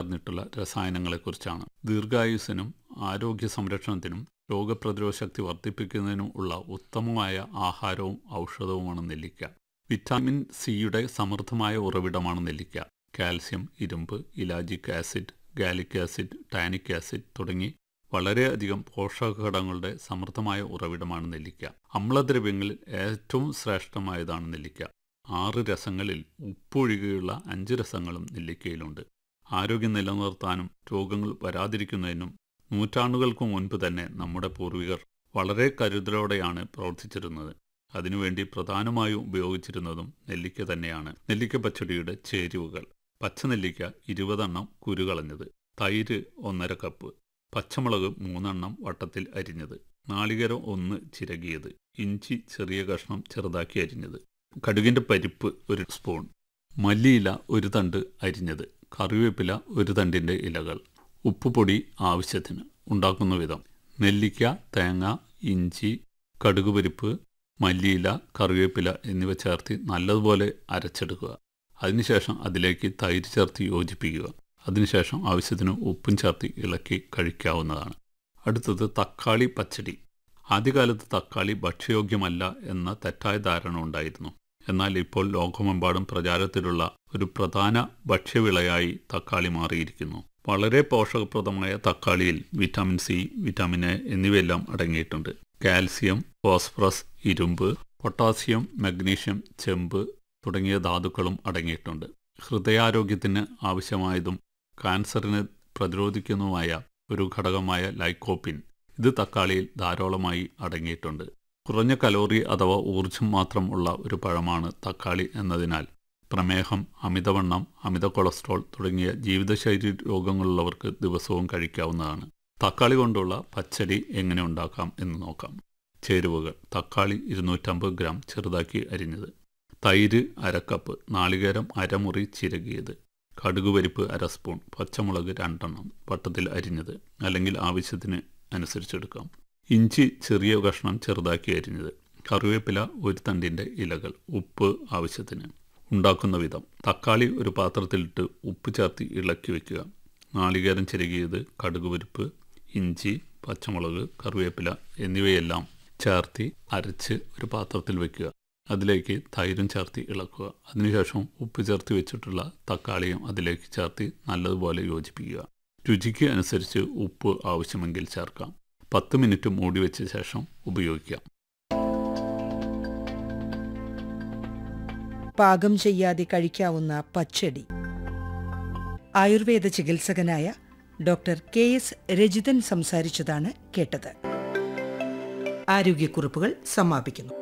നിറഞ്ഞിട്ടുള്ള രസായനങ്ങളെക്കുറിച്ചാണ് ദീർഘായുസ്സിനും ആരോഗ്യ സംരക്ഷണത്തിനും രോഗപ്രതിരോധ ശക്തി വർദ്ധിപ്പിക്കുന്നതിനും ഉള്ള ഉത്തമമായ ആഹാരവും ഔഷധവുമാണ് നെല്ലിക്ക വിറ്റാമിൻ സിയുടെ സമൃദ്ധമായ ഉറവിടമാണ് നെല്ലിക്ക കാൽസ്യം ഇരുമ്പ് ellagic acid gallic acid tannic acid തുടങ്ങി വളരെയധികം പോഷകഘടകങ്ങളുടെ സമൃദ്ധമായ ഉറവിടമാണ് നെല്ലിക്ക അമ്ലദ്രവ്യങ്ങളിൽ ഏറ്റവും ശ്രേഷ്ഠമായതാണ് നെല്ലിക്ക ആറ് രസങ്ങളിൽ ഉപ്പൊഴികെയുള്ള അഞ്ച് രസങ്ങളും നെല്ലിക്കയിലുണ്ട് ആരോഗ്യം നിലനിർത്താനും രോഗങ്ങൾ വരാതിരിക്കുന്നതിനും നൂറ്റാണ്ടുകൾക്ക് മുൻപ് തന്നെ നമ്മുടെ പൂർവികർ വളരെ കരുതലോടെയാണ് പ്രവർത്തിച്ചിരുന്നത് അതിനുവേണ്ടി പ്രധാനമായും ഉപയോഗിച്ചിരുന്നതും നെല്ലിക്ക തന്നെയാണ് നെല്ലിക്ക പച്ചടിയുടെ ചേരുവകൾ പച്ചനെല്ലിക്ക ഇരുപതെണ്ണം കുരുകളഞ്ഞത് തൈര് ഒന്നര കപ്പ് പച്ചമുളക് മൂന്നെണ്ണം വട്ടത്തിൽ അരിഞ്ഞത് നാളികേരം ഒന്ന് ചിരകിയത് ഇഞ്ചി ചെറിയ കഷ്ണം ചെറുതാക്കി അരിഞ്ഞത് കടുകിൻ്റെ പരിപ്പ് ഒരു സ്പൂൺ മല്ലിയില ഒരു തണ്ട് അരിഞ്ഞത് കറിവേപ്പില ഒരു തണ്ടിൻ്റെ ഇലകൾ ഉപ്പുപൊടി ആവശ്യത്തിന് ഉണ്ടാക്കുന്ന വിധം നെല്ലിക്ക തേങ്ങ ഇഞ്ചി കടുക് പരിപ്പ് മല്ലിയില കറിവേപ്പില എന്നിവ ചേർത്ത് നല്ലതുപോലെ അരച്ചെടുക്കുക അതിനുശേഷം അതിലേക്ക് തൈര് ചേർത്ത് യോജിപ്പിക്കുക അതിനുശേഷം ആവശ്യത്തിന് ഉപ്പും ചേർത്ത് ഇളക്കി കഴിക്കാവുന്നതാണ് അടുത്തത് തക്കാളി പച്ചടി ആദ്യകാലത്ത് തക്കാളി ഭക്ഷ്യയോഗ്യമല്ല എന്ന തെറ്റായ ധാരണ ഉണ്ടായിരുന്നു എന്നാൽ ഇപ്പോൾ ലോകമെമ്പാടും പ്രചാരത്തിലുള്ള ഒരു പ്രധാന ഭക്ഷ്യവിളയായി തക്കാളി മാറിയിരിക്കുന്നു വളരെ പോഷകപ്രദമായ തക്കാളിയിൽ വിറ്റാമിൻ സി വിറ്റാമിൻ എ എന്നിവയെല്ലാം അടങ്ങിയിട്ടുണ്ട് കാൽസ്യം ഫോസ്ഫറസ് ഇരുമ്പ് പൊട്ടാസ്യം മഗ്നീഷ്യം ചെമ്പ് തുടങ്ങിയ ധാതുക്കളും അടങ്ങിയിട്ടുണ്ട് ഹൃദയാരോഗ്യത്തിന് ആവശ്യമായതും കാൻസറിന് പ്രതിരോധിക്കുന്നതുമായ ഒരു ഘടകമായ ലൈക്കോപ്പിൻ ഇത് തക്കാളിയിൽ ധാരാളമായി അടങ്ങിയിട്ടുണ്ട് കുറഞ്ഞ കലോറി അഥവാ ഊർജം മാത്രം ഉള്ള ഒരു പഴമാണ് തക്കാളി എന്നതിനാൽ പ്രമേഹം അമിതവണ്ണം അമിത കൊളസ്ട്രോൾ തുടങ്ങിയ ജീവിതശൈലി രോഗങ്ങളുള്ളവർക്ക് ദിവസവും കഴിക്കാവുന്നതാണ് തക്കാളി കൊണ്ടുള്ള പച്ചടി എങ്ങനെ ഉണ്ടാക്കാം എന്ന് നോക്കാം ചേരുവകൾ തക്കാളി ഇരുന്നൂറ്റമ്പത് ഗ്രാം ചെറുതാക്കി അരിഞ്ഞത് തൈര് അരക്കപ്പ് നാളികേരം അരമുറി ചിരകിയത് കടുക് പരിപ്പ് അര സ്പൂൺ പച്ചമുളക് രണ്ടെണ്ണം വട്ടത്തിൽ അരിഞ്ഞത് അല്ലെങ്കിൽ ആവശ്യത്തിന് അനുസരിച്ചെടുക്കാം ഇഞ്ചി ചെറിയ കഷ്ണം ചെറുതാക്കി അരിഞ്ഞത് കറിവേപ്പില ഒരു തണ്ടിൻ്റെ ഇലകൾ ഉപ്പ് ആവശ്യത്തിന് ഉണ്ടാക്കുന്ന വിധം തക്കാളി ഒരു പാത്രത്തിലിട്ട് ഉപ്പ് ചേർത്ത് ഇളക്കി വെക്കുക നാളികേരം ചിരകിയത് കടുക് പരിപ്പ് ഇഞ്ചി പച്ചമുളക് കറിവേപ്പില എന്നിവയെല്ലാം ചേർത്തി അരച്ച് ഒരു പാത്രത്തിൽ വെക്കുക അതിലേക്ക് തൈരും ചേർത്ത് ഇളക്കുക അതിനുശേഷം ഉപ്പ് ചേർത്ത് വെച്ചിട്ടുള്ള തക്കാളിയും അതിലേക്ക് ചേർത്ത് നല്ലതുപോലെ യോജിപ്പിക്കുക രുചിക്ക് അനുസരിച്ച് ഉപ്പ് ആവശ്യമെങ്കിൽ ചേർക്കാം പത്ത് മിനിറ്റ് മൂടി വെച്ച ശേഷം ഉപയോഗിക്കാം പാകം ചെയ്യാതെ കഴിക്കാവുന്ന പച്ചടി ആയുർവേദ ചികിത്സകനായ ഡോക്ടർ കെ എസ് രജിതൻ സംസാരിച്ചതാണ് കേട്ടത് ആരോഗ്യക്കുറിപ്പുകൾ സമാപിക്കുന്നു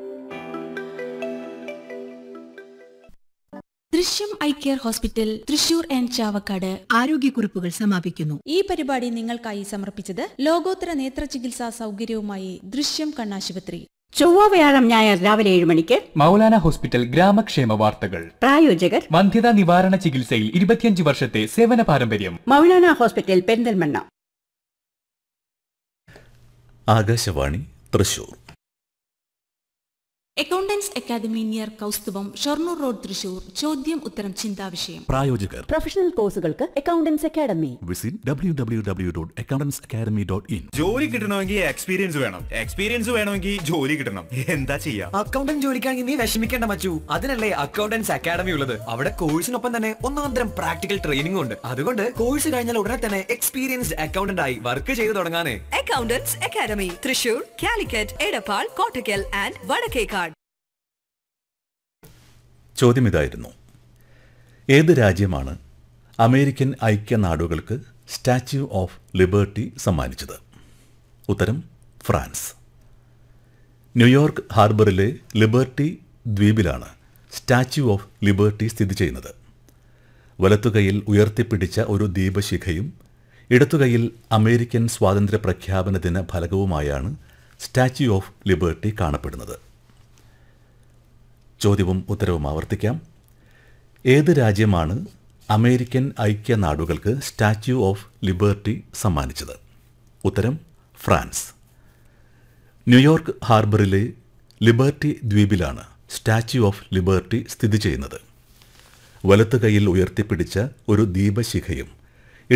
Drishyam eye care hospital Thrissur and Chavakkad ആരോഗ്യക്കുറിപ്പുകൾ സമാപിക്കുന്നു ഈ പരിപാടി നിങ്ങൾക്കായി സമർപ്പിച്ചത് ലോകോത്തര നേത്ര ചികിത്സാ സൗകര്യവുമായി ദൃശ്യം കണ്ണാശുപത്രി ചൊവ്വ വ്യാഴം ഞായർ രാവിലെ ഏഴ് മണിക്ക് മൗലാന ഹോസ്പിറ്റൽ ഗ്രാമക്ഷേമ വാർത്തകൾ പ്രായോജകർ വന്ധ്യതാ നിവാരണ ചികിത്സയിൽ ഇരുപത്തിയഞ്ച് വർഷത്തെ സേവന പാരമ്പര്യം Maulana hospital Perinthalmanna Akashvani Thrissur accountants academy near Kausthubham Shoranur road Thrissur ചോദ്യം ഉത്തരം ചിന്താവിഷയം പ്രായോജകർ പ്രൊഫഷണൽ കോഴ്സുകൾക്ക് accountants academy visit W W W dot accountants academy dot in ജോലി കിട്ടണമെങ്കിൽ എക്സ്പീരിയൻസ് വേണം എക്സ്പീരിയൻസ് വേണമെങ്കിൽ ജോലി കിട്ടണം എന്താ ചെയ്യാ അക്കൗണ്ടന്റ് ജോലിക്കാണെങ്കിൽ നീ വിഷമിക്കേണ്ട മച്ചു അതിനല്ലേ അക്കൗണ്ടൻസ് അക്കാദമി ഉള്ളത് അവിടെ കോഴ്സിനൊപ്പം തന്നെ ഒന്നാം തരം പ്രാക്ടിക്കൽ ട്രെയിനിംഗ് ഉണ്ട് അതുകൊണ്ട് കോഴ്സ് കഴിഞ്ഞാൽ ഉടനെ തന്നെ എക്സ്പീരിയൻസ്ഡ് അക്കൗണ്ടന്റ് ആയി വർക്ക് ചെയ്തു തുടങ്ങാനേ accountants academy Thrissur Calicut Edappal Kottakkal and Vadakkekad ചോദ്യം ഇതായിരുന്നു ഏത് രാജ്യമാണ് അമേരിക്കൻ ഐക്യനാടുകൾക്ക് സ്റ്റാച്യു ഓഫ് ലിബർട്ടി സമ്മാനിച്ചത് ഉത്തരം ഫ്രാൻസ് ന്യൂയോർക്ക് ഹാർബറിലെ ലിബർട്ടി ദ്വീപിലാണ് സ്റ്റാച്യു ഓഫ് ലിബർട്ടി സ്ഥിതി ചെയ്യുന്നത് വലത്തുകൈയിൽ ഉയർത്തിപ്പിടിച്ച ഒരു ദീപശിഖയും ഇടത്തുകൈയിൽ അമേരിക്കൻ സ്വാതന്ത്ര്യ പ്രഖ്യാപന ദിന ഫലകവുമായാണ് സ്റ്റാച്യു ഓഫ് ലിബർട്ടി കാണപ്പെടുന്നത് ചോദ്യവും ഉത്തരവും ആവർത്തിക്കാം ഏത് രാജ്യമാണ് അമേരിക്കൻ ഐക്യനാടുകൾക്ക് സ്റ്റാച്യു ഓഫ് ലിബർട്ടി സമ്മാനിച്ചത് ഉത്തരം ഫ്രാൻസ് ന്യൂയോർക്ക് ഹാർബറിലെ ലിബർട്ടി ദ്വീപിലാണ് സ്റ്റാച്യു ഓഫ് ലിബർട്ടി സ്ഥിതി ചെയ്യുന്നത് വലത്തുകൈയിൽ ഉയർത്തിപ്പിടിച്ച ഒരു ദീപശിഖയും